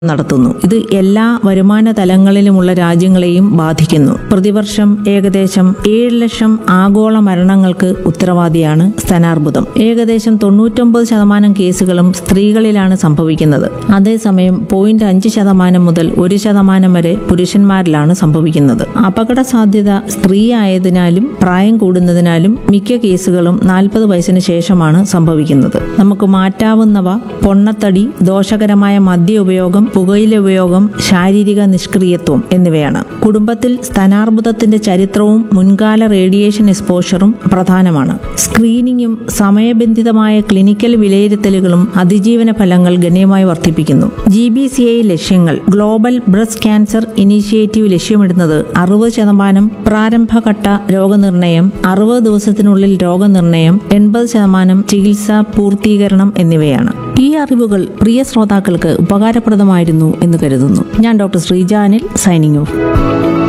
നടത്തുന്നു ഇത് എല്ലാ വരുമാന തലങ്ങളിലുമുള്ള രാജ്യങ്ങളെയും ബാധിക്കുന്നു പ്രതിവർഷം ഏകദേശം ഏഴ് ലക്ഷം ആഗോള മരണങ്ങൾക്ക് ഉത്തരവാദിയാണ് സ്തനാർബുദം ഏകദേശം തൊണ്ണൂറ്റൊമ്പത് ശതമാനം കേസുകളും സ്ത്രീകളിലാണ് സംഭവിക്കുന്നത് അതേസമയം പോയിന്റ് അഞ്ച് ശതമാനം മുതൽ ഒരു ശതമാനം വരെ പുരുഷന്മാരിലാണ് സംഭവിക്കുന്നത് അപകട സാധ്യത സ്ത്രീ ആയതിനാലും പ്രായം കൂടുന്നതിനാലും മിക്ക കേസുകളും നാൽപ്പത് വയസ്സിന് ശേഷമാണ് സംഭവിക്കുന്നത് നമുക്ക് മാറ്റാവുന്നവ പൊണ്ണത്തടി ദോഷകരമായ മദ്യ ഉപയോഗം പുകയില ഉപയോഗം ശാരീരിക നിഷ്ക്രിയത്വം എന്നിവയാണ് കുടുംബത്തിൽ സ്തനാർബുദത്തിന്റെ ചരിത്രവും മുൻകാല റേഡിയേഷൻ എക്സ്പോഷറും പ്രധാനമാണ് സ്ക്രീനിങ്ങും സമയബന്ധിതമായ ക്ലിനിക്കൽ വിലയിരുത്തലുകളും അതിജീവന ഫലങ്ങൾ ഗണ്യമായി വർദ്ധിപ്പിക്കുന്നു ജി ബി സി ഐ ലക്ഷ്യങ്ങൾ ഗ്ലോബൽ ബ്രസ്റ്റ് ക്യാൻസർ ഇനീഷ്യേറ്റീവ് ലക്ഷ്യമിടുന്നത് അറുപത് ശതമാനം പ്രാരംഭഘട്ട രോഗനിർണയം അറുപത് ദിവസത്തിനുള്ളിൽ രോഗനിർണയം എൺപത് ശതമാനം ചികിത്സ പൂർത്തീകരണം എന്നിവയാണ് ഈ അറിവുകൾ പ്രിയ ശ്രോതാക്കൾക്ക് ഉപകാരപ്രദമായിരുന്നു എന്ന് കരുതുന്നു ഞാൻ ഡോക്ടർ ശ്രീജാനിൽ സൈനിങ് ഓഫ്